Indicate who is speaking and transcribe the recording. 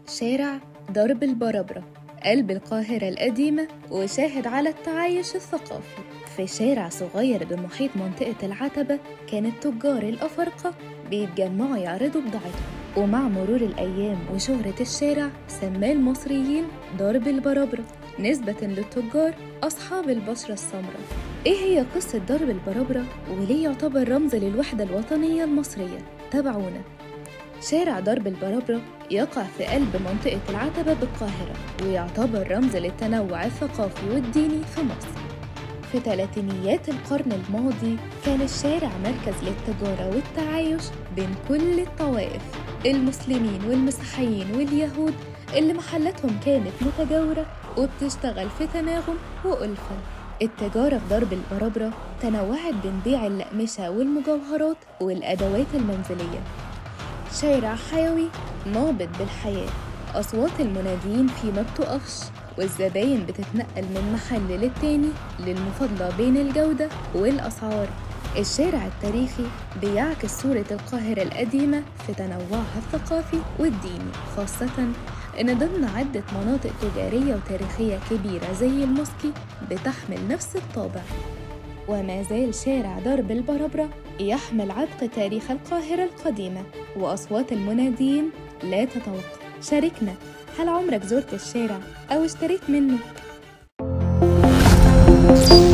Speaker 1: شارع درب البربرة قلب القاهرة القديمة وشاهد على التعايش الثقافي في شارع صغير بمحيط منطقة العتبة كان التجار الأفارقة بيتجمعوا يعرضوا بضاعتهم ومع مرور الأيام وشهرة الشارع سماه المصريين درب البربرة نسبة للتجار أصحاب البشرة السمراء إيه هي قصة درب البربرة وليه يعتبر رمز للوحدة الوطنية المصرية؟ تابعونا شارع درب البربرة يقع في قلب منطقة العتبة بالقاهرة ويعتبر رمز للتنوع الثقافي والديني في مصر في ثلاثينيات القرن الماضي كان الشارع مركز للتجارة والتعايش بين كل الطوائف المسلمين والمسيحيين واليهود اللي محلاتهم كانت متجاورة وبتشتغل في تناغم وألفة التجارة في درب البربرة تنوعت بين بيع الأقمشة والمجوهرات والأدوات المنزلية شارع حيوي نابض بالحياة أصوات المناديين فيه ما بتقفش والزباين بتتنقل من محل للتاني للمفاضلة بين الجودة والأسعار الشارع التاريخي بيعكس صورة القاهرة القديمة في تنوعها الثقافي والديني خاصة إن ضمن عدة مناطق تجارية وتاريخية كبيرة زي الموسكي بتحمل نفس الطابع وما زال شارع درب البربرة يحمل عبق تاريخ القاهرة القديمة وأصوات المنادين لا تتوقف شاركنا هل عمرك زرت الشارع أو اشتريت منه؟